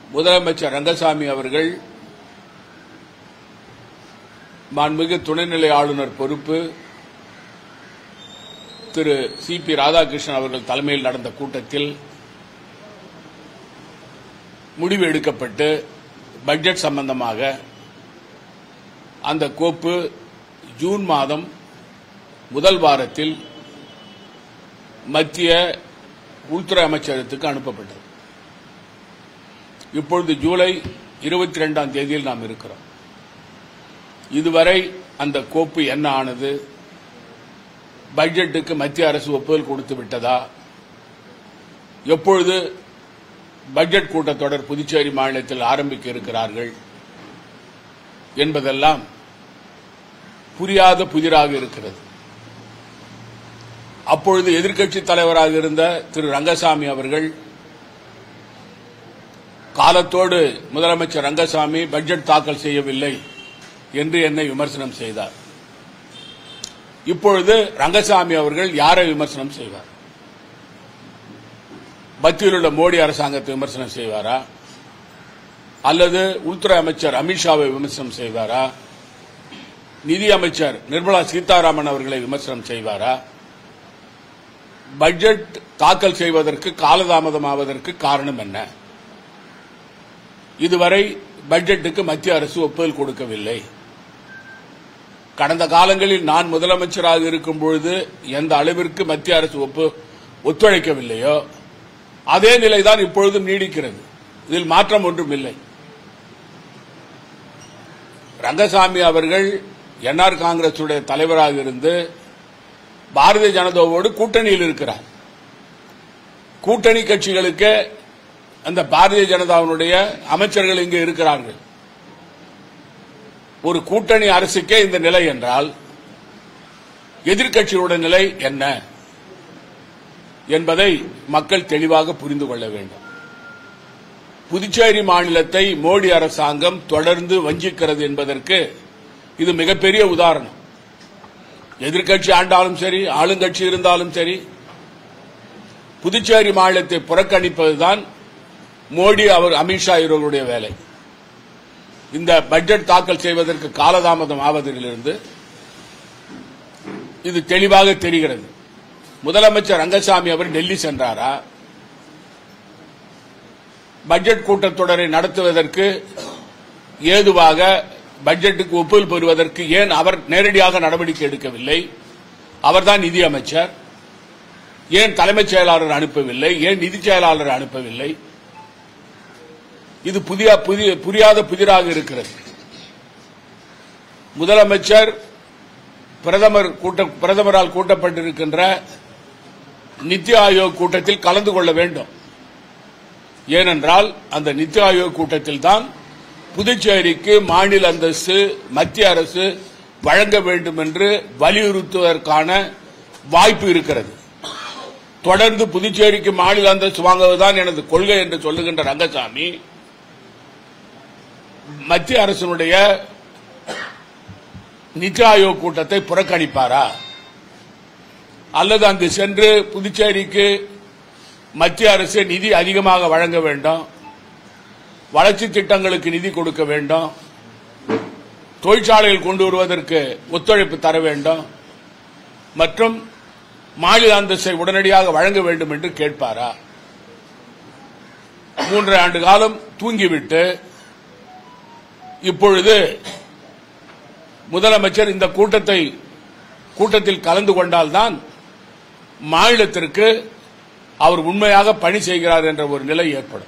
முதலமைச்சர் ரங்கசாமி அவர்கள் மாண்புமிகு துணைநிலை ஆளுநர் பொறுப்பு திரு சி பி ராதாகிருஷ்ணன் அவர்கள் தலைமையில் நடந்த கூட்டத்தில் முடிவு எடுக்கப்பட்டு பட்ஜெட் சம்பந்தமாக அந்த கோப்பு ஜூன் மாதம் முதல் வாரத்தில் மத்திய உள்துறை அமைச்சகத்துக்கு அனுப்பப்பட்டது இப்பொழுது ஜூலை இருபத்தி ரெண்டாம் தேதியில் நாம் இருக்கிறோம் இதுவரை அந்த கோப்பு என்ன ஆனது பட்ஜெட்டுக்கு மத்திய அரசு ஒப்புதல் கொடுத்து விட்டதா எப்பொழுது பட்ஜெட் கூட்டத்தொடர் புதுச்சேரி மாநிலத்தில் ஆரம்பிக்க இருக்கிறார்கள் என்பதெல்லாம் புரியாத புதிராக இருக்கிறது அப்பொழுது எதிர்க்கட்சி தலைவராக இருந்த திரு ரங்கசாமி அவர்கள் காலத்தோடு முதலமைச்சர் ரங்கசாமி பட்ஜெட் தாக்கல் செய்யவில்லை என்று என்னை விமர்சனம் செய்தார் இப்பொழுது ரங்கசாமி அவர்கள் யாரை விமர்சனம் செய்வார் மத்தியில் உள்ள மோடி அரசாங்கத்தை விமர்சனம் செய்வாரா அல்லது உள்துறை அமைச்சர் அமித்ஷாவை விமர்சனம் செய்வாரா நிதி அமைச்சர் நிர்மலா சீதாராமன் அவர்களை விமர்சனம் செய்வாரா பட்ஜெட் தாக்கல் செய்வதற்கு காலதாமதமாவதற்கு காரணம் என்ன இதுவரை பட்ஜெட்டுக்கு மத்திய அரசு ஒப்புதல் கொடுக்கவில்லை கடந்த காலங்களில் நான் முதலமைச்சராக இருக்கும் பொழுது எந்த அளவிற்கு மத்திய அரசு ஒப்பு ஒத்துழைக்கவில்லையோ அதே நிலைதான் இப்பொழுதும் நீடிக்கிறது இதில் மாற்றம் ஒன்றும் இல்லை ரங்கசாமி அவர்கள் என்ஆர் காங்கிரசுடைய தலைவராக இருந்து பாரதிய ஜனதாவோடு கூட்டணியில் இருக்கிறார் கூட்டணி கட்சிகளுக்கு அந்த பாரதிய ஜனதாவினுடைய அமைச்சர்கள் இங்கு இருக்கிறார்கள் ஒரு கூட்டணி அரசுக்கே இந்த நிலை என்றால் எதிர்க்கட்சிகளுடைய நிலை என்ன என்பதை மக்கள் தெளிவாக புரிந்து கொள்ள வேண்டும் புதுச்சேரி மாநிலத்தை மோடி அரசாங்கம் தொடர்ந்து வஞ்சிக்கிறது என்பதற்கு இது மிகப்பெரிய உதாரணம் எதிர்க்கட்சி ஆண்டாலும் சரி ஆளுங்கட்சி இருந்தாலும் சரி புதுச்சேரி மாநிலத்தை புறக்கணிப்பதுதான் மோடி அவர் அமித்ஷா இவர்களுடைய வேலை இந்த பட்ஜெட் தாக்கல் செய்வதற்கு காலதாமதம் ஆவதிலிருந்து இது தெளிவாக தெரிகிறது முதலமைச்சர் ரங்கசாமி அவர் டெல்லி சென்றாரா பட்ஜெட் கூட்டத்தொடரை நடத்துவதற்கு ஏதுவாக பட்ஜெட்டுக்கு ஒப்புதல் பெறுவதற்கு ஏன் அவர் நேரடியாக நடவடிக்கை எடுக்கவில்லை அவர்தான் நிதி அமைச்சர் ஏன் தலைமைச் செயலாளர் அனுப்பவில்லை ஏன் நிதி செயலாளர் அனுப்பவில்லை இது புதிய புதிய புரியாத புதிராக இருக்கிறது முதலமைச்சர் பிரதமர் கூட்ட பிரதமரால் கூட்டப்பட்டிருக்கின்ற நித்தி ஆயோக் கூட்டத்தில் கலந்து கொள்ள வேண்டும் ஏனென்றால் அந்த நித்தி ஆயோக் கூட்டத்தில் தான் புதுச்சேரிக்கு மாநில அந்தஸ்து மத்திய அரசு வழங்க வேண்டும் என்று வலியுறுத்துவதற்கான வாய்ப்பு இருக்கிறது தொடர்ந்து புதுச்சேரிக்கு மாநில அந்தஸ்து வாங்குவதுதான் எனது கொள்கை என்று சொல்லுகின்ற ரங்கசாமி மத்திய அரசினுடைய நிதி ஆயோக் கூட்டத்தை புறக்கணிப்பாரா அல்லது அங்கு சென்று புதுச்சேரிக்கு மத்திய அரசு நிதி அதிகமாக வழங்க வேண்டும் வளர்ச்சி திட்டங்களுக்கு நிதி கொடுக்க வேண்டும் தொழிற்சாலைகள் கொண்டு வருவதற்கு ஒத்துழைப்பு தர வேண்டும் மற்றும் மாநில அந்தஸ்தை உடனடியாக வழங்க வேண்டும் என்று கேட்பாரா மூன்றரை ஆண்டு காலம் தூங்கிவிட்டு இப்பொழுது முதலமைச்சர் இந்த கூட்டத்தை கூட்டத்தில் கலந்து கொண்டால்தான் மாநிலத்திற்கு அவர் உண்மையாக பணி செய்கிறார் என்ற ஒரு நிலை ஏற்படும்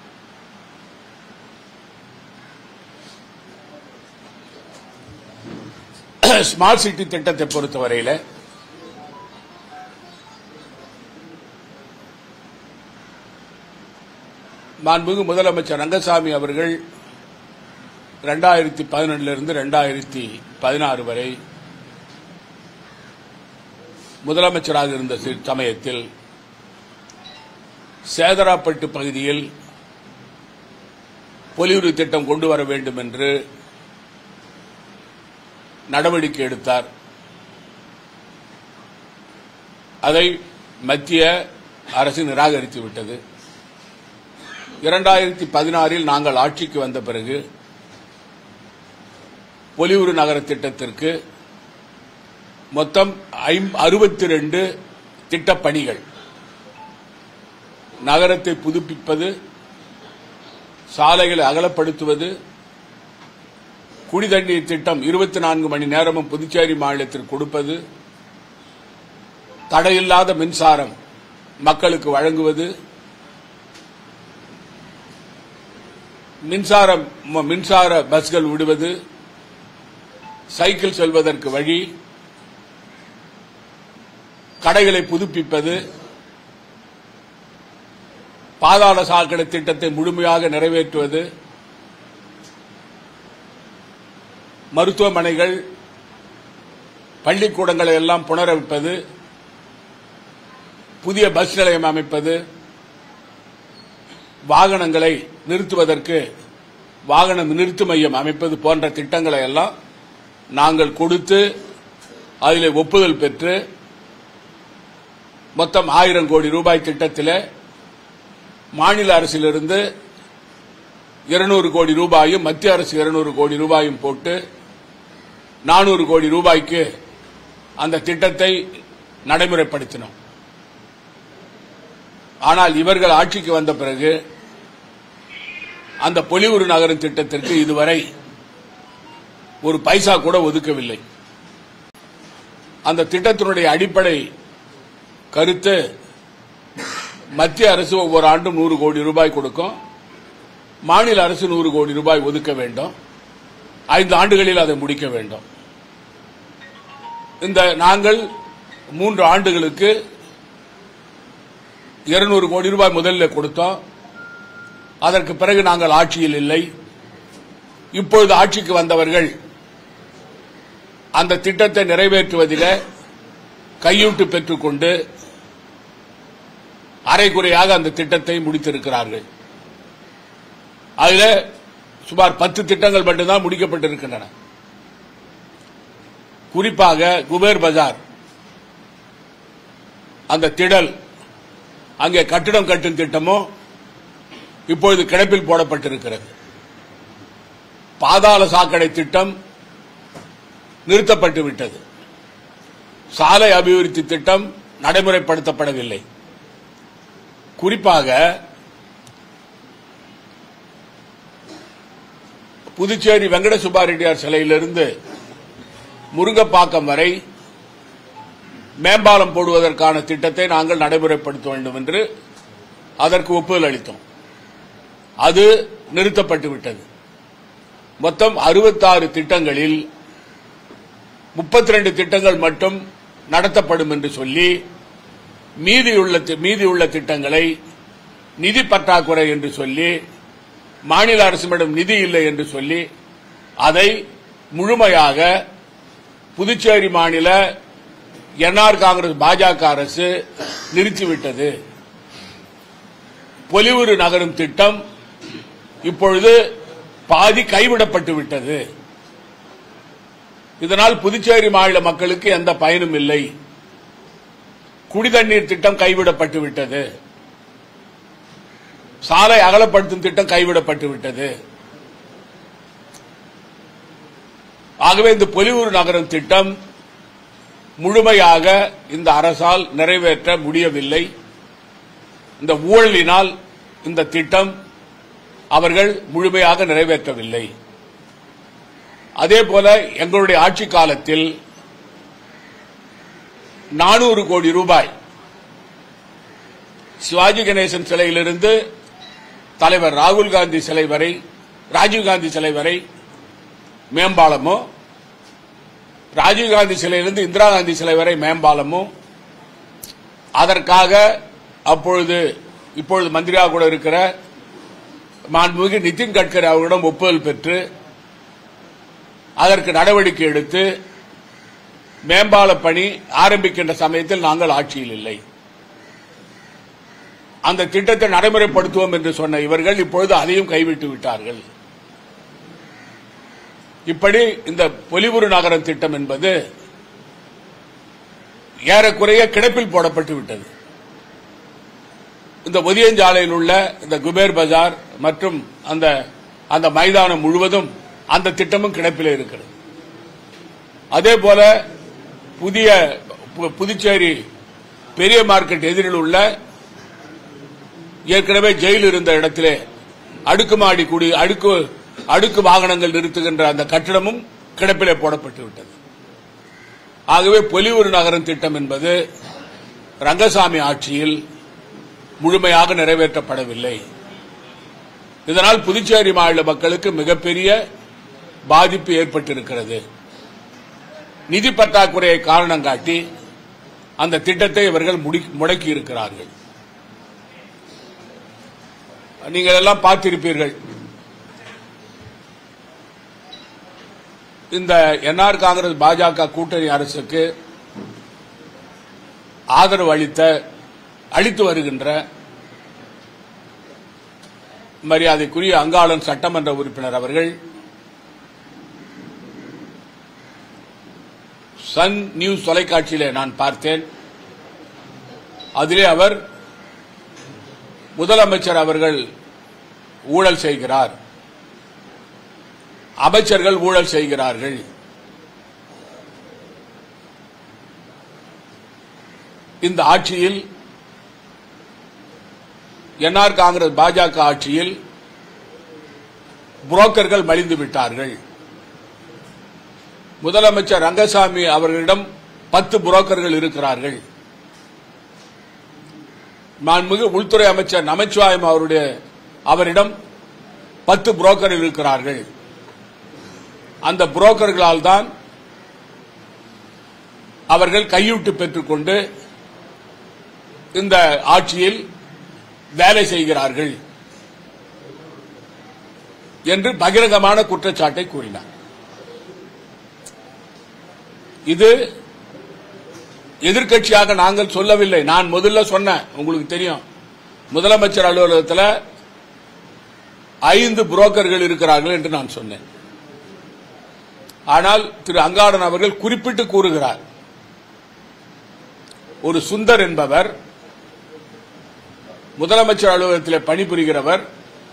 ஸ்மார்ட் சிட்டி திட்டத்தை பொறுத்தவரையில் மாண்புமிகு முதலமைச்சர் ரங்கசாமி அவர்கள் ரெண்டாயிரத்தி பதினொன்றிலிருந்து ரெண்டாயிரத்தி பதினாறு வரை முதலமைச்சராக இருந்த சி- சமயத்தில் சேதராப்பட்டு பகுதியில் பொலிவுறு திட்டம் கொண்டு வர வேண்டும் என்று நடவடிக்கை எடுத்தார் அதை மத்திய அரசு நிராகரித்து விட்டது இரண்டாயிரத்தி பதினாறில் நாங்கள் ஆட்சிக்கு வந்த பிறகு பொலிவுறு நகர திட்டத்திற்கு மொத்தம் அறுபத்தி ரெண்டு திட்டப்பணிகள் நகரத்தை புதுப்பிப்பது சாலைகளை அகலப்படுத்துவது குடிதண்ணீர் திட்டம் இருபத்தி நான்கு மணி நேரமும் புதுச்சேரி மாநிலத்திற்கு கொடுப்பது தடையில்லாத மின்சாரம் மக்களுக்கு வழங்குவது மின்சாரம் மின்சார பஸ்கள் விடுவது சைக்கிள் செல்வதற்கு வழி கடைகளை புதுப்பிப்பது பாதாள சாக்கடை திட்டத்தை முழுமையாக நிறைவேற்றுவது மருத்துவமனைகள் பள்ளிக்கூடங்களை எல்லாம் புனரமைப்பது புதிய பஸ் நிலையம் அமைப்பது வாகனங்களை நிறுத்துவதற்கு வாகன நிறுத்து மையம் அமைப்பது போன்ற திட்டங்களை எல்லாம் நாங்கள் கொடுத்து அதில் ஒப்புதல் பெற்று மொத்தம் ஆயிரம் கோடி ரூபாய் திட்டத்தில் மாநில அரசிலிருந்து இருநூறு கோடி ரூபாயும் மத்திய அரசு இருநூறு கோடி ரூபாயும் போட்டு நானூறு கோடி ரூபாய்க்கு அந்த திட்டத்தை நடைமுறைப்படுத்தினோம் ஆனால் இவர்கள் ஆட்சிக்கு வந்த பிறகு அந்த பொலிவுறு நகரம் திட்டத்திற்கு இதுவரை ஒரு பைசா கூட ஒதுக்கவில்லை அந்த திட்டத்தினுடைய அடிப்படை கருத்து மத்திய அரசு ஒவ்வொரு ஆண்டும் நூறு கோடி ரூபாய் கொடுக்கும் மாநில அரசு நூறு கோடி ரூபாய் ஒதுக்க வேண்டும் ஐந்து ஆண்டுகளில் அதை முடிக்க வேண்டும் இந்த நாங்கள் மூன்று ஆண்டுகளுக்கு இருநூறு கோடி ரூபாய் முதல்ல கொடுத்தோம் அதற்கு பிறகு நாங்கள் ஆட்சியில் இல்லை இப்பொழுது ஆட்சிக்கு வந்தவர்கள் அந்த திட்டத்தை நிறைவேற்றுவதில் கையூட்டு பெற்றுக்கொண்டு அரைகுறையாக அந்த திட்டத்தை முடித்திருக்கிறார்கள் அதில் சுமார் பத்து திட்டங்கள் மட்டும்தான் முடிக்கப்பட்டிருக்கின்றன குறிப்பாக குபேர் பஜார் அந்த திடல் அங்கே கட்டிடம் கட்டும் திட்டமும் இப்பொழுது கிடப்பில் போடப்பட்டிருக்கிறது பாதாள சாக்கடை திட்டம் நிறுத்தப்பட்டு விட்டது சாலை அபிவிருத்தி திட்டம் நடைமுறைப்படுத்தப்படவில்லை குறிப்பாக புதுச்சேரி வெங்கட சுப்பாரெட்டியார் சிலையிலிருந்து முருங்கப்பாக்கம் வரை மேம்பாலம் போடுவதற்கான திட்டத்தை நாங்கள் நடைமுறைப்படுத்த வேண்டும் என்று அதற்கு ஒப்புதல் அளித்தோம் அது நிறுத்தப்பட்டு விட்டது மொத்தம் அறுபத்தாறு திட்டங்களில் முப்பத்தி ரெண்டு திட்டங்கள் மட்டும் நடத்தப்படும் என்று சொல்லி மீதியுள்ள மீதியுள்ள திட்டங்களை நிதி பற்றாக்குறை என்று சொல்லி மாநில அரசிடம் நிதி இல்லை என்று சொல்லி அதை முழுமையாக புதுச்சேரி மாநில என்ஆர் காங்கிரஸ் பாஜக அரசு நிறுத்திவிட்டது பொலிவுறு நகரும் திட்டம் இப்பொழுது பாதி கைவிடப்பட்டு விட்டது இதனால் புதுச்சேரி மாநில மக்களுக்கு எந்த பயனும் இல்லை குடிதண்ணீர் திட்டம் கைவிடப்பட்டு விட்டது சாலை அகலப்படுத்தும் திட்டம் கைவிடப்பட்டு விட்டது ஆகவே இந்த பொலிவூர் நகரம் திட்டம் முழுமையாக இந்த அரசால் நிறைவேற்ற முடியவில்லை இந்த ஊழலினால் இந்த திட்டம் அவர்கள் முழுமையாக நிறைவேற்றவில்லை அதேபோல எங்களுடைய ஆட்சி காலத்தில் நானூறு கோடி ரூபாய் சிவாஜி கணேசன் சிலையிலிருந்து தலைவர் ராகுல் காந்தி சிலை வரை ராஜீவ்காந்தி சிலை வரை மேம்பாலமோ ராஜீவ்காந்தி சிலையிலிருந்து இந்திரா காந்தி சிலை வரை மேம்பாலமும் அதற்காக அப்பொழுது இப்பொழுது மந்திரியாக கூட இருக்கிற மாண்புமிகு நிதின் கட்கரி அவர்களிடம் ஒப்புதல் பெற்று அதற்கு நடவடிக்கை எடுத்து மேம்பால பணி ஆரம்பிக்கின்ற சமயத்தில் நாங்கள் ஆட்சியில் இல்லை அந்த திட்டத்தை நடைமுறைப்படுத்துவோம் என்று சொன்ன இவர்கள் இப்பொழுது அதையும் கைவிட்டு விட்டார்கள் இப்படி இந்த பொலிவுறு நகரம் திட்டம் என்பது ஏறக்குறைய கிடப்பில் போடப்பட்டு விட்டது இந்த ஒதியஞ்சாலையில் உள்ள இந்த குபேர் பஜார் மற்றும் அந்த அந்த மைதானம் முழுவதும் அந்த திட்டமும் கிடப்பில் இருக்கிறது அதே போல புதிய பு- புதுச்சேரி பெரிய மார்க்கெட் எதிரில் உள்ள ஏற்கனவே ஜெயில் இருந்த இடத்திலே அடுக்குமாடி குடி அடுக்கு அடுக்கு வாகனங்கள் நிறுத்துகின்ற அந்த கட்டிடமும் கிடப்பிலே போடப்பட்டு விட்டது ஆகவே பொலிவூர் நகரம் திட்டம் என்பது ரங்கசாமி ஆட்சியில் முழுமையாக நிறைவேற்றப்படவில்லை இதனால் புதுச்சேரி மாநில மக்களுக்கு மிகப்பெரிய பாதிப்பு ஏற்பட்டிருக்கிறது நிதி பற்றாக்குறையை காரணம் காட்டி அந்த திட்டத்தை இவர்கள் முடி- முடக்கி இருக்கிறார்கள் நீங்கள் எல்லாம் பார்த்திருப்பீர்கள் இந்த என்ஆர் காங்கிரஸ் பாஜக கூட்டணி அரசுக்கு ஆதரவு அளித்த அளித்து வருகின்ற மரியாதைக்குரிய அங்காளன் சட்டமன்ற உறுப்பினர் அவர்கள் சன் நியூஸ் தொலைக்காட்சியிலே நான் பார்த்தேன் அதிலே அவர் முதலமைச்சர் அவர்கள் ஊழல் செய்கிறார் அமைச்சர்கள் ஊழல் செய்கிறார்கள் இந்த ஆட்சியில் என்ஆர் காங்கிரஸ் பாஜக ஆட்சியில் புரோக்கர்கள் மலிந்து விட்டார்கள் முதலமைச்சர் ரங்கசாமி அவர்களிடம் பத்து புரோக்கர்கள் இருக்கிறார்கள் மாண்புமிகு உள்துறை அமைச்சர் நமச்சிவாயம் அவருடைய அவரிடம் பத்து புரோக்கர் இருக்கிறார்கள் அந்த புரோக்கர்களால் தான் அவர்கள் கையூட்டு பெற்றுக்கொண்டு இந்த ஆட்சியில் வேலை செய்கிறார்கள் என்று பகிரங்கமான குற்றச்சாட்டை கூறினார் இது எதிர்க்கட்சியாக நாங்கள் சொல்லவில்லை நான் முதல்ல சொன்னேன் உங்களுக்கு தெரியும் முதலமைச்சர் அலுவலகத்தில் ஐந்து புரோக்கர்கள் இருக்கிறார்கள் என்று நான் சொன்னேன் ஆனால் திரு அங்காளன் அவர்கள் குறிப்பிட்டு கூறுகிறார் ஒரு சுந்தர் என்பவர் முதலமைச்சர் அலுவலகத்தில் பணிபுரிகிறவர்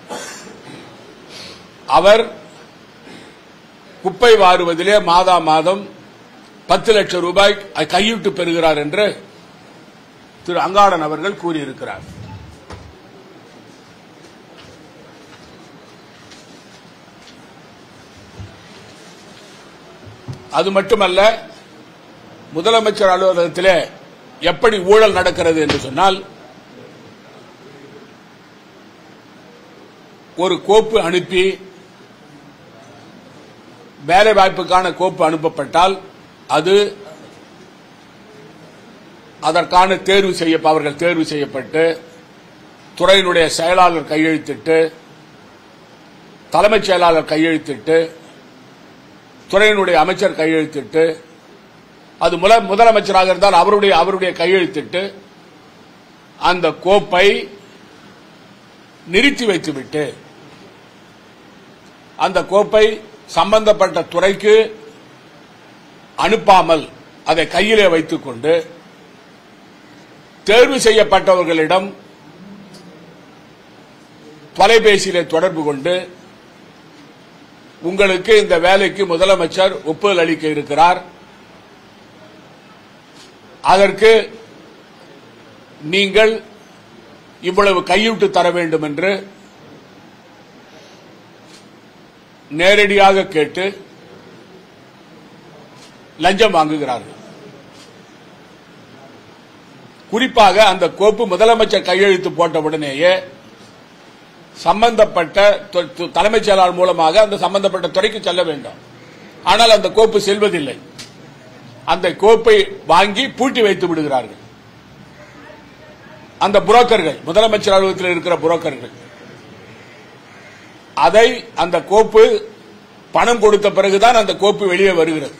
அவர் குப்பை வாருவதிலே மாதா மாதம் பத்து லட்சம் ரூபாய் கையிட்டு பெறுகிறார் என்று திரு அங்காளன் அவர்கள் கூறியிருக்கிறார் அது மட்டுமல்ல முதலமைச்சர் அலுவலகத்திலே எப்படி ஊழல் நடக்கிறது என்று சொன்னால் ஒரு கோப்பு அனுப்பி வேலை வாய்ப்புக்கான கோப்பு அனுப்பப்பட்டால் அது அதற்கான தேர்வு செய்ய அவர்கள் தேர்வு செய்யப்பட்டு துறையினுடைய செயலாளர் கையெழுத்திட்டு தலைமைச் செயலாளர் கையெழுத்திட்டு துறையினுடைய அமைச்சர் கையெழுத்திட்டு அது முல- முதலமைச்சராக இருந்தால் அவருடைய அவருடைய கையெழுத்திட்டு அந்த கோப்பை நிறுத்தி வைத்துவிட்டு அந்த கோப்பை சம்பந்தப்பட்ட துறைக்கு அனுப்பாமல் அதை கையிலே வைத்துக் கொண்டு தேர்வு செய்யப்பட்டவர்களிடம் தொலைபேசியிலே தொடர்பு கொண்டு உங்களுக்கு இந்த வேலைக்கு முதலமைச்சர் ஒப்புதல் அளிக்க இருக்கிறார் அதற்கு நீங்கள் இவ்வளவு கையூட்டு தர வேண்டும் என்று நேரடியாக கேட்டு லஞ்சம் வாங்குகிறார்கள் குறிப்பாக அந்த கோப்பு முதலமைச்சர் கையெழுத்து போட்ட உடனேயே சம்பந்தப்பட்ட து- து- தலைமைச் செயலாளர் மூலமாக அந்த சம்பந்தப்பட்ட துறைக்கு செல்ல வேண்டும் ஆனால் அந்த கோப்பு செல்வதில்லை அந்த கோப்பை வாங்கி பூட்டி வைத்து விடுகிறார்கள் அந்த புரோக்கர்கள் முதலமைச்சர் அலுவலகத்தில் இருக்கிற புரோக்கர்கள் அதை அந்த கோப்பு பணம் கொடுத்த பிறகுதான் அந்த கோப்பு வெளியே வருகிறது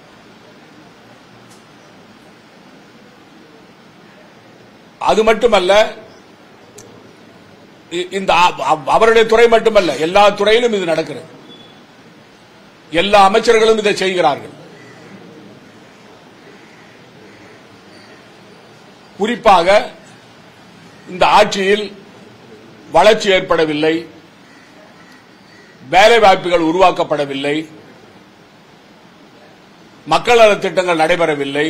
அது மட்டுமல்ல இ- இந்த அ- அ- அவருடைய துறை மட்டுமல்ல எல்லா துறையிலும் இது நடக்கிறது எல்லா அமைச்சர்களும் இதை செய்கிறார்கள் குறிப்பாக இந்த ஆட்சியில் வளர்ச்சி ஏற்படவில்லை வேலை வாய்ப்புகள் உருவாக்கப்படவில்லை மக்கள் நலத் திட்டங்கள் நடைபெறவில்லை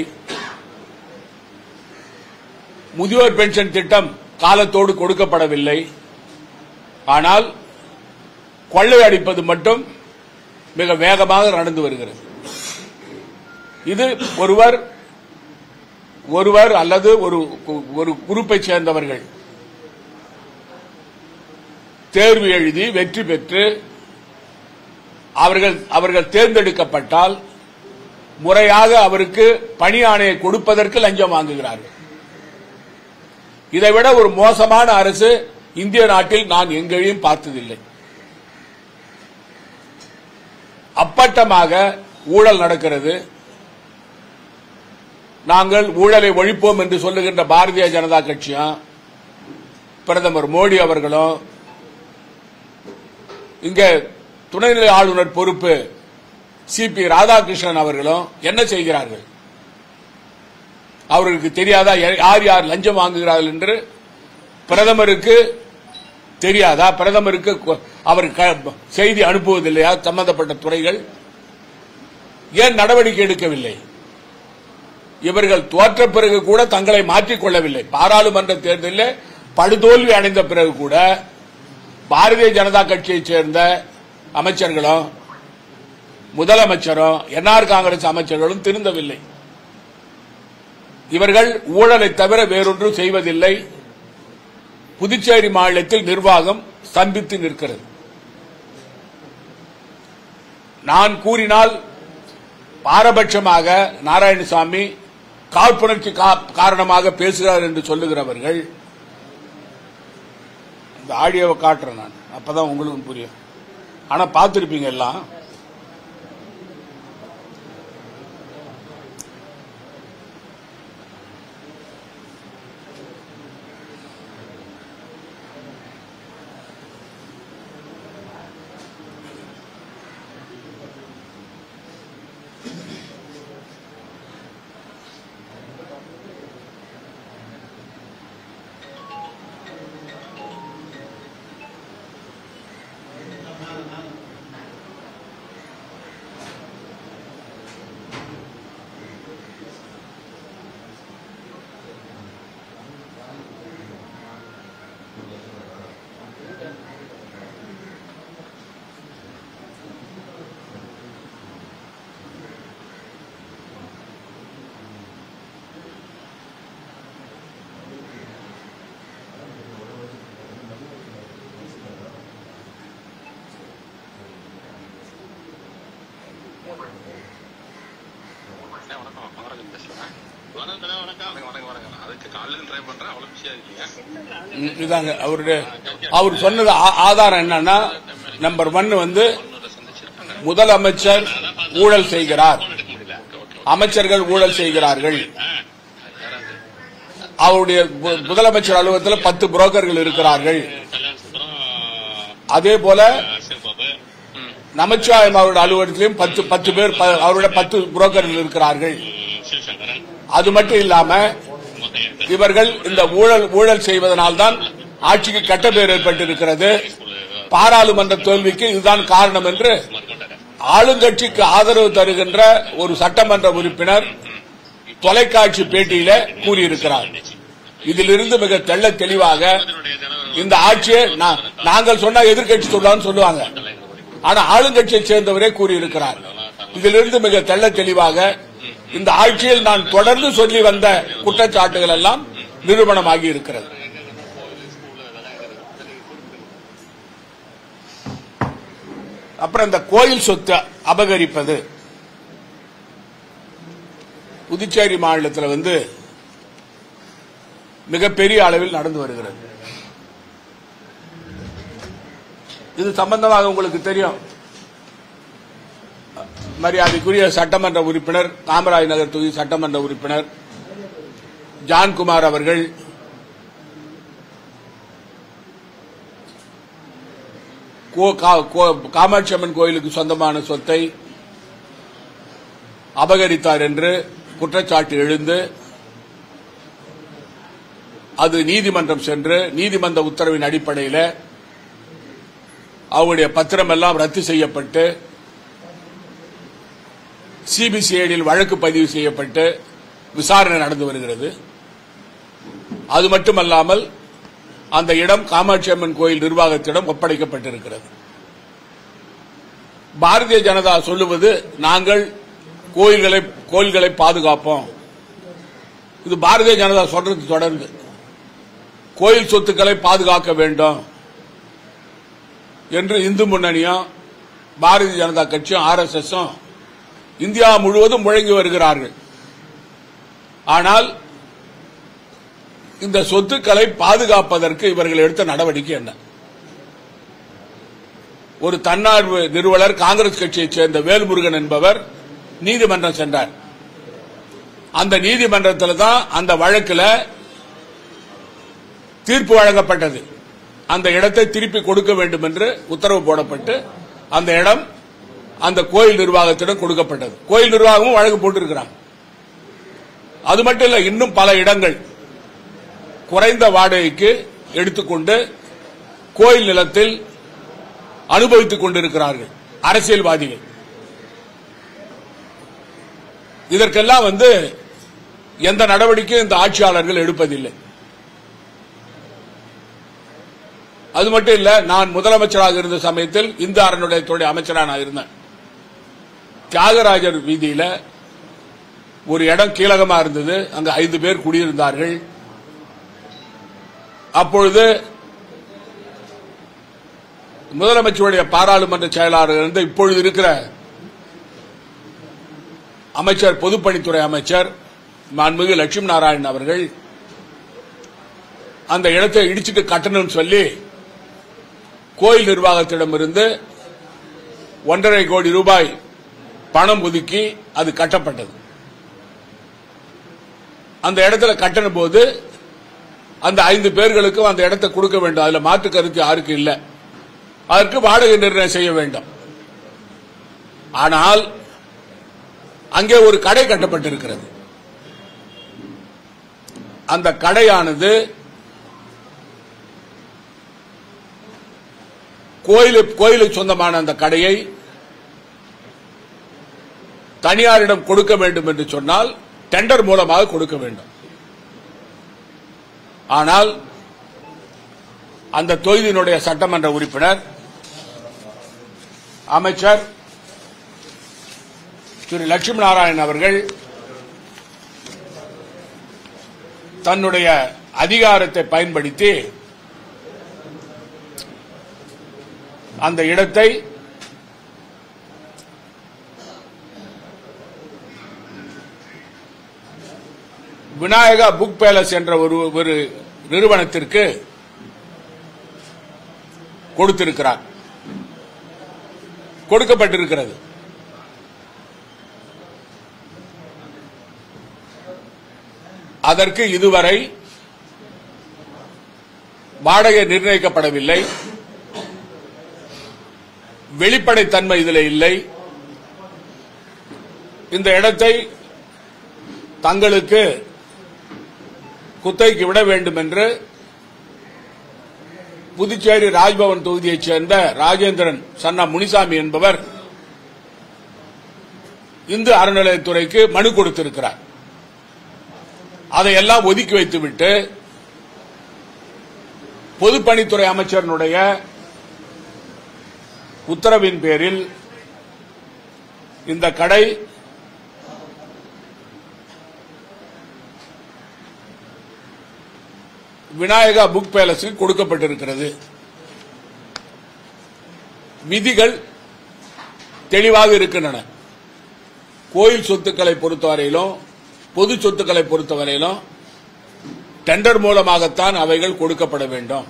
முதியோர் பென்ஷன் திட்டம் காலத்தோடு கொடுக்கப்படவில்லை ஆனால் கொள்ளை அடிப்பது மட்டும் மிக வேகமாக நடந்து வருகிறது இது ஒருவர் ஒருவர் அல்லது ஒரு ஒரு குரூப்பை சேர்ந்தவர்கள் தேர்வு எழுதி வெற்றி பெற்று அவர்கள் அவர்கள் தேர்ந்தெடுக்கப்பட்டால் முறையாக அவருக்கு பணி ஆணையை கொடுப்பதற்கு லஞ்சம் வாங்குகிறார்கள் இதைவிட ஒரு மோசமான அரசு இந்திய நாட்டில் நான் எங்கேயும் பார்த்ததில்லை அப்பட்டமாக ஊழல் நடக்கிறது நாங்கள் ஊழலை ஒழிப்போம் என்று சொல்லுகின்ற பாரதிய ஜனதா கட்சியும் பிரதமர் மோடி அவர்களும் இங்க துணைநிலை ஆளுநர் பொறுப்பு சி பி ராதாகிருஷ்ணன் அவர்களும் என்ன செய்கிறார்கள் அவர்களுக்கு தெரியாதா யார் யார் லஞ்சம் வாங்குகிறார்கள் என்று பிரதமருக்கு தெரியாதா பிரதமருக்கு கொ- அவர் க- செய்தி அனுப்புவதில்லையா சம்பந்தப்பட்ட துறைகள் ஏன் நடவடிக்கை எடுக்கவில்லை இவர்கள் தோற்ற பிறகு கூட தங்களை மாற்றிக் கொள்ளவில்லை பாராளுமன்ற தேர்தலில் படுதோல்வி அடைந்த பிறகு கூட பாரதிய ஜனதா கட்சியைச் சேர்ந்த அமைச்சர்களும் முதலமைச்சரும் என்ஆர் காங்கிரஸ் அமைச்சர்களும் திருந்தவில்லை இவர்கள் ஊழலை தவிர வேறொன்றும் செய்வதில்லை புதுச்சேரி மாநிலத்தில் நிர்வாகம் ஸ்தம்பித்து நிற்கிறது நான் கூறினால் பாரபட்சமாக நாராயணசாமி காழ்ப்புணர்ச்சி கா- காரணமாக பேசுகிறார் என்று சொல்லுகிறவர்கள் இந்த ஆடியோவை காட்டுறேன் நான் அப்பதான் உங்களுக்கும் புரியும் ஆனா பார்த்திருப்பீங்க எல்லாம் அண்ணே, வணக்கம் மகராஜன் பேசுறேன் வணக்கம் வணக்கம் வணக்கம் வணக்கம் அதுக்கு காலையில ட்ரை பண்றேன் அவ்வளவு பிஸியா இருக்கீங்க ம், இதாங்க அவருடைய அவர் சொன்னது ஆ- ஆதாரம் என்னன்னா நம்பர் ஒன் வந்து ஒன்னோட சந்திச்சிருக்காங்க முதலமைச்சர் ஊழல் செய்கிறார் எடுக்க முடியல ஓகே அமைச்சர்கள் ஊழல் செய்கிறார்கள் யாராவது அவருடைய மு- முதலமைச்சர் அலுவலகத்தில் பத்து புரோக்கர்கள் இருக்கிறார்கள் கல்யாண சுந்தரம் அதே போல சிவபாபு ம், நமச்சிவாயம் அவருடைய அலுவலகத்திலும் பத்து பத்து பேர் ப- அவருடைய பத்து புரோக்கர்கள் இருக்கிறார்கள் ம், சிவசங்கரன் அது மட்டும் இல்லாம முத்தையன் இவர்கள் இந்த ஊழல் ஊழல் செய்வதனால்தான் ஆட்சிக்கு கெட்ட பேர் ஏற்பட்டிருக்கிறது பாராளுமன்ற தோல்விக்கு இதுதான் காரணம் என்று மறுக்கொண்டாரு ஆளுங்கட்சிக்கு ஆதரவு தருகின்ற ஒரு சட்டமன்ற உறுப்பினர் தொலைக்காட்சி பேட்டியில கூறியிருக்கிறார் இதிலிருந்து மிக தெள்ள தெளிவாக இதனுடைய ஜனவரி இந்த ஆட்சியை நா- நாங்கள் சொன்னா எதிர்க்கட்சி சொல்லான்னு சொல்லுவாங்க ஆனா ஆளுங்கட்சியை சேர்ந்தவரே கூறியிருக்கிறார் இதிலிருந்து மிக தெள்ள தெளிவாக இந்த ஆட்சியில் நான் தொடர்ந்து சொல்லி வந்த குற்றச்சாட்டுகள் எல்லாம் நிரூபணமாகி இருக்கிறது அப்புறம் இந்த கோயில் சொத்து அபகரிப்பது புதுச்சேரி மாநிலத்தில் வந்து மிகப்பெரிய அளவில் நடந்து வருகிறது இது சம்பந்தமாக உங்களுக்கு தெரியும் மரியாதைக்குரிய சட்டமன்ற உறுப்பினர் காமராஜ் நகர் தொகுதி சட்டமன்ற உறுப்பினர் ஜான்குமார் அவர்கள் கோ- கா- கோ- காமாட்சி அம்மன் கோயிலுக்கு சொந்தமான சொத்தை அபகரித்தார் என்று குற்றச்சாட்டு எழுந்து அது நீதிமன்றம் சென்று நீதிமன்ற உத்தரவின் அடிப்படையில் அவருடைய பத்திரம் எல்லாம் ரத்து செய்யப்பட்டு சிபிசிஐடியில் வழக்கு பதிவு செய்யப்பட்டு விசாரணை நடந்து வருகிறது அது மட்டுமல்லாமல் அந்த இடம் காமாட்சி அம்மன் கோயில் நிர்வாகத்திடம் ஒப்படைக்கப்பட்டிருக்கிறது பாரதிய ஜனதா சொல்லுவது நாங்கள் கோயில்களை கோயில்களை பாதுகாப்போம் இது பாரதிய ஜனதா சொல்றது தொடர்ந்து கோயில் சொத்துக்களை பாதுகாக்க வேண்டும் என்று இந்து முன்னணியும் பாரதிய ஜனதா கட்சியும் ஆர் எஸ் எஸ் இந்தியா முழுவதும் முழங்கி வருகிறார்கள் ஆனால் இந்த சொத்துக்களை பாதுகாப்பதற்கு இவர்கள் எடுத்த நடவடிக்கை என்ன ஒரு தன்னார்வ நிறுவனர் காங்கிரஸ் கட்சியைச் சேர்ந்த வேல்முருகன் என்பவர் நீதிமன்றம் சென்றார் அந்த நீதிமன்றத்தில் தான் அந்த வழக்கில் தீர்ப்பு வழங்கப்பட்டது அந்த இடத்தை திருப்பி கொடுக்க வேண்டும் என்று உத்தரவு போடப்பட்டு அந்த இடம் அந்த கோயில் நிர்வாகத்திடம் கொடுக்கப்பட்டது கோயில் நிர்வாகமும் வழக்கு போட்டிருக்கிறாங்க அது மட்டும் இல்ல இன்னும் பல இடங்கள் குறைந்த வாடகைக்கு எடுத்துக்கொண்டு கோயில் நிலத்தில் அனுபவித்துக் கொண்டிருக்கிறார்கள் அரசியல்வாதிகள் இதற்கெல்லாம் வந்து எந்த நடவடிக்கையும் இந்த ஆட்சியாளர்கள் எடுப்பதில்லை அது மட்டும் இல்ல நான் முதலமைச்சராக இருந்த சமயத்தில் இந்து அறநிலையத்துறை அமைச்சராக நான் இருந்தேன் தியாகராஜர் வீதியில ஒரு இடம் கீழகமா இருந்தது அங்க ஐந்து பேர் குடியிருந்தார்கள் அப்பொழுது முதலமைச்சருடைய பாராளுமன்ற செயலாளர் இருந்த இப்பொழுது இருக்கிற அமைச்சர் பொதுப்பணித்துறை அமைச்சர் மாண்புமிகு லட்சுமி நாராயணன் அவர்கள் அந்த இடத்தை இடிச்சிட்டு கட்டணும்னு சொல்லி கோயில் நிர்வாகத்திடமிருந்து ஒன்றரை கோடி ரூபாய் பணம் ஒதுக்கி அது கட்டப்பட்டது அந்த இடத்துல கட்டண போது அந்த ஐந்து பேர்களுக்கும் அந்த இடத்தை கொடுக்க வேண்டும் அதுல மாற்று கருத்து யாருக்கு இல்லை அதற்கு வாடகை நிர்ணயம் செய்ய வேண்டும் ஆனால் அங்கே ஒரு கடை கட்டப்பட்டிருக்கிறது அந்த கடையானது கோயிலு கோயிலுக்கு சொந்தமான அந்த கடையை தனியாரிடம் கொடுக்க வேண்டும் என்று சொன்னால் டெண்டர் மூலமாக கொடுக்க வேண்டும் ஆனால் அந்த தொகுதியினுடைய சட்டமன்ற உறுப்பினர் அமைச்சர் திரு லட்சுமி நாராயணன் அவர்கள் தன்னுடைய அதிகாரத்தை பயன்படுத்தி அந்த இடத்தை விநாயகா புக் பேலஸ் என்ற ஒரு ஒரு நிறுவனத்திற்கு கொடுத்திருக்கிறார் கொடுக்கப்பட்டிருக்கிறது அதற்கு இதுவரை வாடகை நிர்ணயிக்கப்படவில்லை வெளிப்படைத்தன்மை இதில் இல்லை இந்த இடத்தை தங்களுக்கு குத்தகைக்கு விட வேண்டும் என்று புதுச்சேரி ராஜ்பவன் தொகுதியைச் சேர்ந்த ராஜேந்திரன் சன்னா முனிசாமி என்பவர் இந்து அறநிலையத்துறைக்கு மனு கொடுத்திருக்கிறார் அதையெல்லாம் ஒதுக்கி வைத்துவிட்டு பொதுப்பணித்துறை அமைச்சரினுடைய உத்தரவின் பேரில் இந்த கடை விநாயகா புக் பேலஸுக்கு கொடுக்கப்பட்டிருக்கிறது விதிகள் தெளிவாக இருக்கின்றன கோயில் சொத்துக்களை பொறுத்தவரையிலும் பொது சொத்துக்களை பொறுத்தவரையிலும் டெண்டர் மூலமாகத்தான் அவைகள் கொடுக்கப்பட வேண்டும்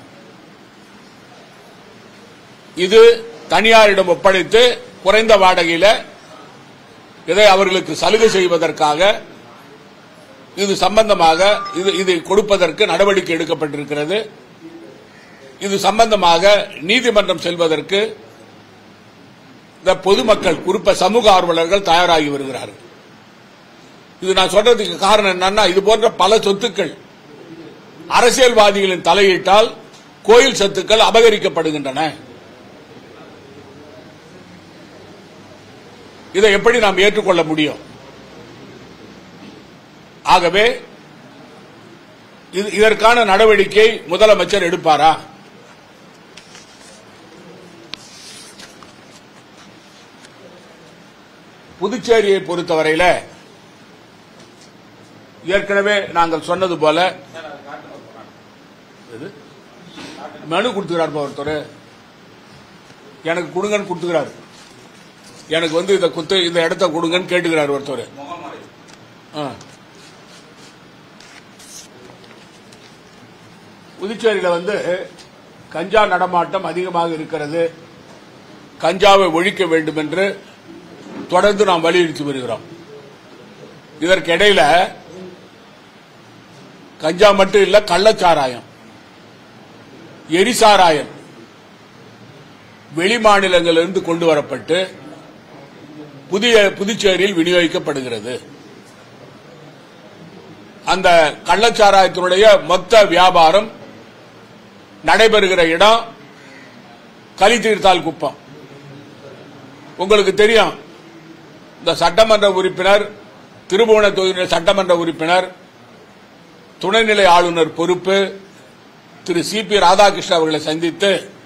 இது தனியாரிடம் ஒப்படைத்து குறைந்த வாடகையில இதை அவர்களுக்கு சலுகை செய்வதற்காக இது சம்பந்தமாக இது இது கொடுப்பதற்கு நடவடிக்கை எடுக்கப்பட்டிருக்கிறது இது சம்பந்தமாக நீதிமன்றம் செல்வதற்கு இந்த பொதுமக்கள் குறிப்ப சமூக ஆர்வலர்கள் தயாராகி வருகிறார்கள் இது நான் சொல்றதுக்கு காரணம் என்னன்னா இது போன்ற பல சொத்துக்கள் அரசியல்வாதிகளின் தலையீட்டால் கோயில் சொத்துக்கள் அபகரிக்கப்படுகின்றன இதை எப்படி நாம் ஏற்றுக்கொள்ள முடியும் ஆகவே இது- இதற்கான நடவடிக்கை முதலமைச்சர் எடுப்பாரா புதுச்சேரியை பொறுத்தவரையில ஏற்கனவே நாங்கள் சொன்னது போல எது? மனு கொடுத்துக்கிறார் ஒருத்தர் எனக்கு கொடுங்கன்னு கொடுத்துக்கிறாரு எனக்கு வந்து இதை குத்து இந்த இடத்த கொடுங்கன்னு கேட்டுக்கிறார் ஒருத்தர் ஆ. புதுச்சேரியில வந்து கஞ்சா நடமாட்டம் அதிகமாக இருக்கிறது கஞ்சாவை ஒழிக்க வேண்டும் என்று தொடர்ந்து நாம் வலியுறுத்தி வருகிறோம் இதற்கு இடையில கஞ்சா மட்டும் இல்ல கள்ளச்சாராயம் எரிசாராயம் வெளி மாநிலங்களிலிருந்து கொண்டு வரப்பட்டு புதிய புதுச்சேரியில் விநியோகிக்கப்படுகிறது அந்த கள்ளச்சாராயத்தினுடைய மொத்த வியாபாரம் நடைபெறுகிற இடம் கலித்தீர்த்தால் குப்பம் உங்களுக்கு தெரியும் இந்த சட்டமன்ற உறுப்பினர் திருபுவன தொகுதி சட்டமன்ற உறுப்பினர் துணைநிலை ஆளுநர் பொறுப்பு திரு சி பி ராதாகிருஷ்ணன் அவர்களை சந்தித்து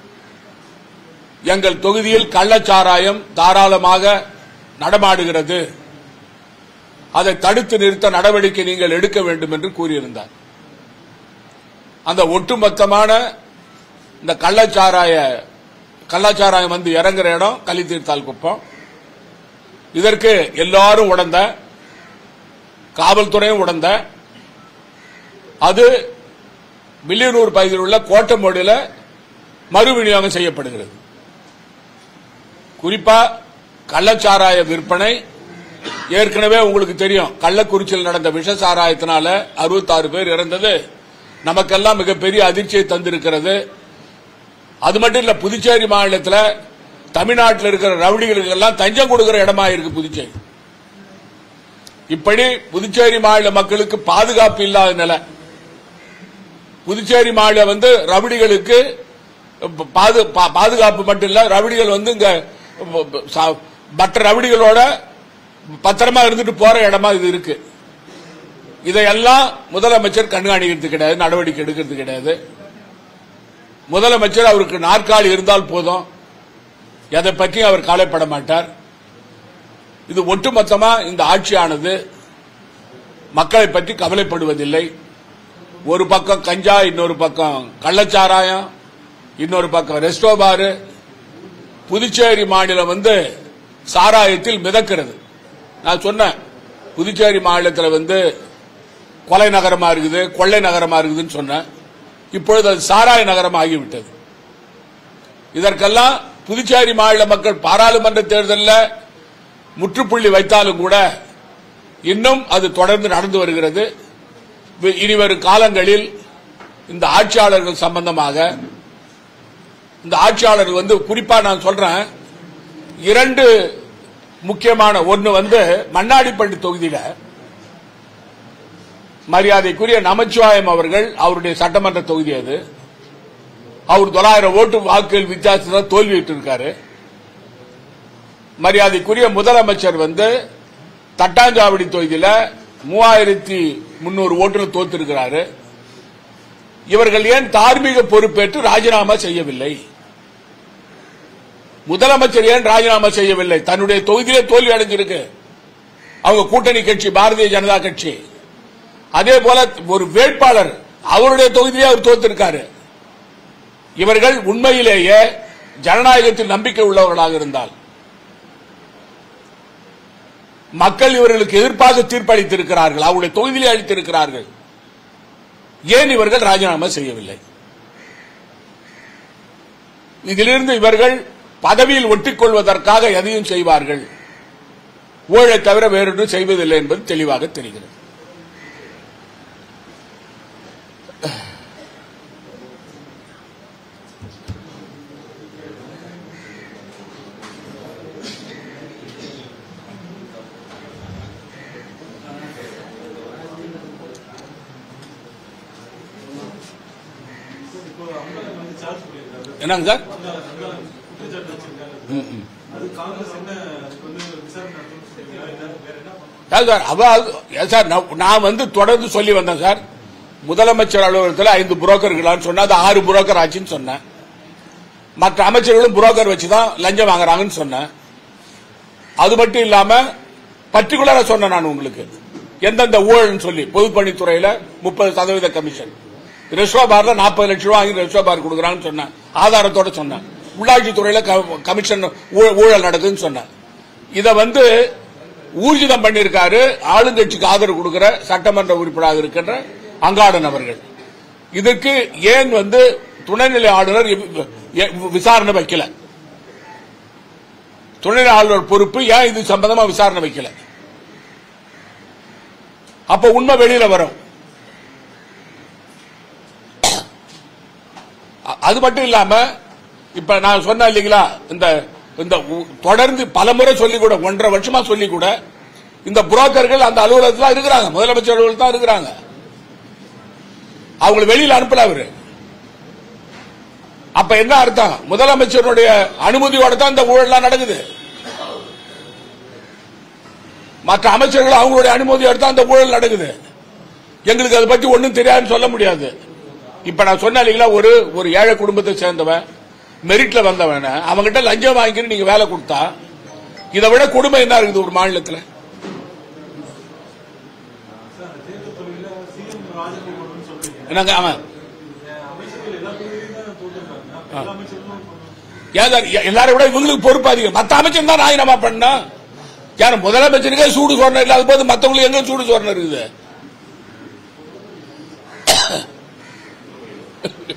எங்கள் தொகுதியில் கள்ளச்சாராயம் தாராளமாக நடமாடுகிறது அதை தடுத்து நிறுத்த நடவடிக்கை நீங்கள் எடுக்க வேண்டும் என்று கூறியிருந்தார் அந்த ஒட்டுமொத்தமான இந்த கள்ளச்சாராய கள்ளச்சாராயம் வந்து இறங்குற இடம் கலித்தீர்த்தால் குப்பம் இதற்கு எல்லாரும் உடந்த காவல்துறையும் உடந்த அது வில்லியனூர் பகுதியில் உள்ள கோட்டமோடியில் மறு விநியோகம் செய்யப்படுகிறது குறிப்பா கள்ளச்சாராய விற்பனை ஏற்கனவே உங்களுக்கு தெரியும் கள்ளக்குறிச்சியில் நடந்த விஷ சாராயத்தினால 66 பேர் இறந்தது நமக்கெல்லாம் மிகப்பெரிய அதிர்ச்சியை தந்திருக்கிறது அது மட்டும் இல்ல புதுச்சேரி மாநிலத்தில் தமிழ்நாட்டில் இருக்கிற ரவுடிகளுக்கு எல்லாம் தஞ்சம் கொடுக்கிற இடமா இருக்கு புதுச்சேரி இப்படி புதுச்சேரி மாநில மக்களுக்கு பாதுகாப்பு இல்லாத நிலை புதுச்சேரி மாநிலம் வந்து ரவுடிகளுக்கு பாது- பா- பாதுகாப்பு மட்டும் இல்ல ரவுடிகள் வந்து இங்க ச- மற்ற ரவுடிகளோட பத்திரமா இருந்துட்டு போற இடமா இது இருக்கு இதையெல்லாம் முதலமைச்சர் கண்காணிக்கிறது கிடையாது நடவடிக்கை எடுக்கிறது கிடையாது முதலமைச்சர் அவருக்கு நாற்காலி இருந்தால் போதும் எதை பற்றி அவர் கவலைப்பட மாட்டார் இது ஒட்டுமொத்தமா இந்த ஆட்சியானது மக்களை பற்றி கவலைப்படுவதில்லை ஒரு பக்கம் கஞ்சா இன்னொரு பக்கம் கள்ளச்சாராயம் இன்னொரு பக்கம் ரெஸ்டோ பாரு புதுச்சேரி மாநிலம் வந்து சாராயத்தில் மிதக்கிறது நான் சொன்னேன் புதுச்சேரி மாநிலத்தில் வந்து கொலை நகரமா இருக்குது கொள்ளை நகரமா இருக்குதுன்னு சொன்னேன் இப்பொழுது அது சாராய நகரம் ஆகிவிட்டது இதற்கெல்லாம் புதுச்சேரி மாநில மக்கள் பாராளுமன்ற தேர்தலில் முற்றுப்புள்ளி வைத்தாலும் கூட இன்னும் அது தொடர்ந்து நடந்து வருகிறது வி- இனிவரும் காலங்களில் இந்த ஆட்சியாளர்கள் சம்பந்தமாக இந்த ஆட்சியாளர்கள் வந்து குறிப்பா நான் சொல்றேன் இரண்டு முக்கியமான ஒன்னு வந்து மண்ணாடிப்பள்ளி தொகுதியில மரியாதைக்குரிய நமச்சிவாயம் அவர்கள் அவருடைய சட்டமன்ற தொகுதி அது அவர் தொள்ளாயிரம் ஓட்டு வாக்குகள் வித்தியாசத்தில் தோல்வியிட்டு இருக்காரு மரியாதைக்குரிய முதலமைச்சர் வந்து தட்டாஞ்சாவடி தொகுதியில மூவாயிரத்தி முன்னூறு ஓட்டுகள் தோத்திருக்கிறாரு இவர்கள் ஏன் தார்மீக பொறுப்பேற்று ராஜினாமா செய்யவில்லை முதலமைச்சர் ஏன் ராஜினாமா செய்யவில்லை தன்னுடைய தொகுதியிலே தோல்வி அடைஞ்சிருக்கு அவங்க கூட்டணி கட்சி பாரதிய ஜனதா கட்சி அதே போல ஒரு வேட்பாளர் அவருடைய தொகுதியிலே அவர் தோத்திருக்காரு இவர்கள் உண்மையிலேயே ஜனநாயகத்தில் நம்பிக்கை உள்ளவர்களாக இருந்தால் மக்கள் இவர்களுக்கு எதிர்ப்பாக தீர்ப்பளித்திருக்கிறார்கள் அவருடைய தொகுதியிலே அளித்திருக்கிறார்கள் ஏன் இவர்கள் ராஜினாமா செய்யவில்லை இதிலிருந்து இவர்கள் பதவியில் ஒட்டிக்கொள்வதற்காக எதையும் செய்வார்கள் ஊழலை தவிர வேறொன்றும் செய்வதில்லை என்பது தெளிவாக தெரிகிறது என்னங்க சார் ம், ம். அதாவது சார், அதாவது ஏன் சார் நான் நான் வந்து தொடர்ந்து சொல்லி வந்தேன் சார் முதலமைச்சர் அலுவலகத்தில் ஐந்து புரோக்கர்களான்னு சொன்னா அது ஆறு புரோக்கர் ஆச்சுன்னு சொன்னேன் மற்ற அமைச்சர்களும் புரோக்கர் வச்சு தான் லஞ்சம் வாங்குறாங்கன்னு சொன்னேன் அது மட்டும் இல்லாம பர்டிகுலரா சொன்னேன் நான் உங்களுக்கு எந்தெந்த ஊழல்னு சொல்லி பொதுப்பணித்துறையில முப்பது சதவீத கமிஷன் ரிஷ்வா பார்ல நாற்பது லட்சம் ரூபாய் வாங்கி ரிஷ்வா பார் கொடுக்குறாங்கன்னு சொன்னேன் ஆதாரத்தோட சொன்னேன் உள்ளாட்சித் துறையில க- கமிஷன் ஊழ- ஊழல் நடக்குதுன்னு சொன்னேன் இத வந்து ஊர்ஜிதம் பண்ணியிருக்காரு ஆளுங்கட்சிக்கு ஆதரவு கொடுக்கிற சட்டமன்ற உறுப்பினராக இருக்கின்ற அங்காடன் அவர்கள் இதற்கு ஏன் வந்து துணைநிலை ஆளுநர் எ- எ- விசாரணை வைக்கல துணைநிலை ஆளுநர் பொறுப்பு ஏன் இது சம்பந்தமா விசாரணை வைக்கல அப்ப உண்மை வெளியில வரும் அ- அது மட்டும் இல்லாம இப்ப நான் சொன்னேன் இல்லைங்களா இந்த இந்த உ- தொடர்ந்து பலமுறை சொல்லி கூட ஒன்றரை வருஷமா சொல்லி கூட இந்த புரோக்கர்கள் அந்த அலுவலகத்தில் தான் இருக்கிறாங்க முதலமைச்சர் அலுவலகத்தில் தான் இருக்கிறாங்க அவங்களை வெளியில அனுப்பல அவரு அப்ப என்ன அர்த்தம் முதலமைச்சருடைய அனுமதியோட தான் இந்த ஊழல்லாம் நடக்குது மற்ற அமைச்சர்கள் அவங்களுடைய அனுமதியோட தான் இந்த ஊழல் நடக்குது எங்களுக்கு அதை பத்தி ஒண்ணும் தெரியாதுன்னு சொல்ல முடியாது இப்ப நான் சொன்னேன் இல்லைங்களா ஒரு ஒரு ஏழை குடும்பத்தை சேர்ந்தவன் மெரிட்ல வந்தவன அவங்கிட்ட லஞ்சம் வாங்கிட்டு நீங்க வேலை கொடுத்தா இதை விட கொடுமை என்ன இருக்குது ஒரு மாநிலத்தில் என்னங்க அவன் ஏன் சார், எ- எல்லாரை விட இவங்களுக்கு பொறுப்பு அதிகம் மத்த அமைச்சர் தான் ராஜினாமா பண்ணா யார் முதலமைச்சருக்கே சூடு சொரணம் இல்லாத போது மத்தவங்களுக்கு எங்க சூடு சொரணம் இருக்குது